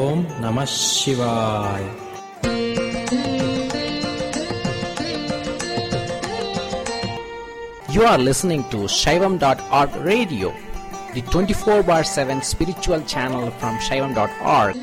ஓம் நம சிவாய் You are listening to Shaivam.org radio, the 24 bar 7 spiritual channel from Shaivam.org.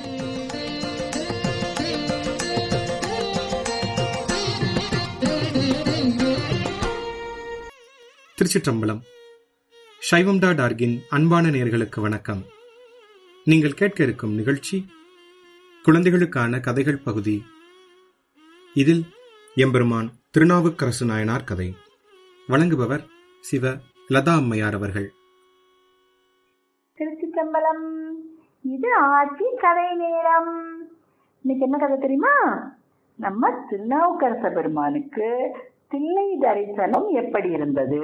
திருச்சிற்றம்பலம் சைவம் dot ஆர்கின் அன்பான நேர்களுக்கு வணக்கம் நீங்கள் கேட்க இருக்கும் நிகழ்ச்சி குழந்தைகளுக்கான கதைகள் பகுதி இதில் எம்பெருமான் திருநாவுக்கரசு நாயனார் கதை வழங்குபவர் சிவ லதா அம்மையார் அவர்கள் திருச்சிற்றம்பலம் இது ஆட்சி கதை நேரம் இன்னைக்கு என்ன கதை தெரியுமா நம்ம திருநாவுக்கரச பெருமானுக்கு தில்லை தரிசனம் எப்படி இருந்தது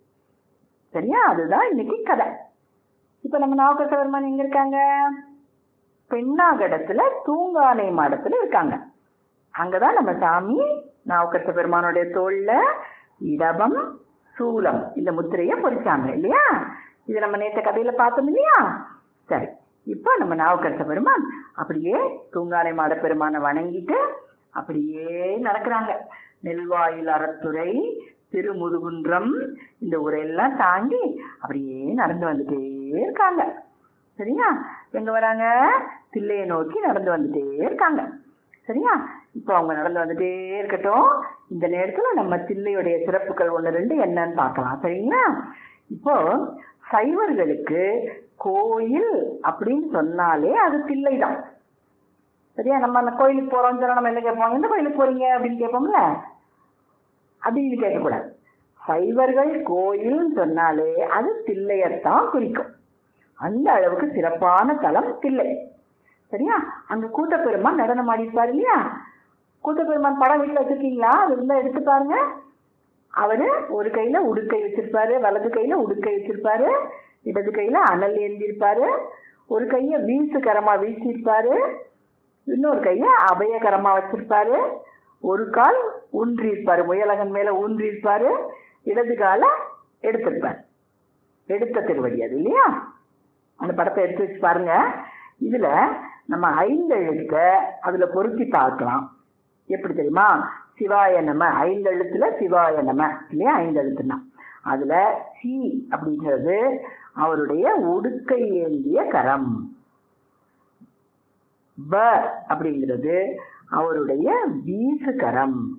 சரியா அதுதான் இன்னைக்கு கதை இப்ப நம்ம நாவுக்கரச பெருமான் எங்க இருக்காங்க பெண்ணாகடத்துல தூங்கானை மாடத்துல இருக்காங்க அங்கதான் நம்ம சாமி நாவுக்கரச பெருமானுடைய தோல்ல இடபம் சூலம் இந்த முத்திரைய பொறிச்சாங்க இல்லையா இது நம்ம நேற்று கதையில பார்த்தோம் இல்லையா சரி இப்போ நம்ம நாவுக்கரச பெருமான் அப்படியே தூங்கானை மாட பெருமானை வணங்கிட்டு அப்படியே நடக்கிறாங்க நெல்வாயில் அறத்துறை திருமுதுகுன்றம் இந்த ஊரெல்லாம் தாண்டி அப்படியே நடந்து வந்துட்டே இருக்காங்க சரியா எங்க வராங்க தில்லையை நோக்கி நடந்து வந்துட்டே இருக்காங்க சரியா இப்போ அவங்க நடந்து வந்துட்டே இருக்கட்டும் இந்த நேரத்துல நம்ம தில்லையுடைய சிறப்புகள் ஒன்று ரெண்டு என்னன்னு பார்க்கலாம் சரிங்களா இப்போ சைவர்களுக்கு கோயில் அப்படின்னு சொன்னாலே அது தில்லை தான் சரியா நம்ம அந்த கோயிலுக்கு போறோம்னு சொன்னா நம்ம என்ன கேட்போம் எந்த கோயிலுக்கு போறீங்க அப்படின்னு கேட்போம்ல அப்படின்னு கேட்கக்கூடாது சைவர்கள் கோயில்னு சொன்னாலே அது தில்லையத்தான் குறிக்கும் அந்த அளவுக்கு சிறப்பான தலம் தில்லை சரியா அங்க கூட்டப்பெருமான் நடனம் ஆடிப்பாரு இல்லையா கூட்டப்பெருமான் படம் வீட்டில் வச்சிருக்கீங்களா அது இருந்தா எடுத்து பாருங்க அவரு ஒரு கையில உடுக்கை வச்சிருப்பாரு வலது கையில உடுக்கை வச்சிருப்பாரு இடது கையில அனல் ஏந்திருப்பாரு ஒரு கைய வீசு கரமா வீசியிருப்பாரு இன்னொரு கைய அபயகரமா வச்சிருப்பாரு ஒரு கால் ஊன்றியிருப்பாரு முயலகன் மேல ஊன்றியிருப்பாரு இடது கால எடுத்திருப்பாரு எடுத்த திருவடி அது இல்லையா அந்த படத்தை எடுத்து வச்சு பாருங்க இதுல நம்ம ஐந்து எழுத்த அதுல பொருத்தி பார்க்கலாம் எப்படி தெரியுமா சிவாய நம ஐந்து எழுத்துல சிவாய நம இல்லையா ஐந்து எழுத்துனா அதுல சி அப்படிங்கிறது அவருடைய உடுக்கை ஏந்திய கரம் ப அப்படிங்கிறது அவருடைய வீசு கரம்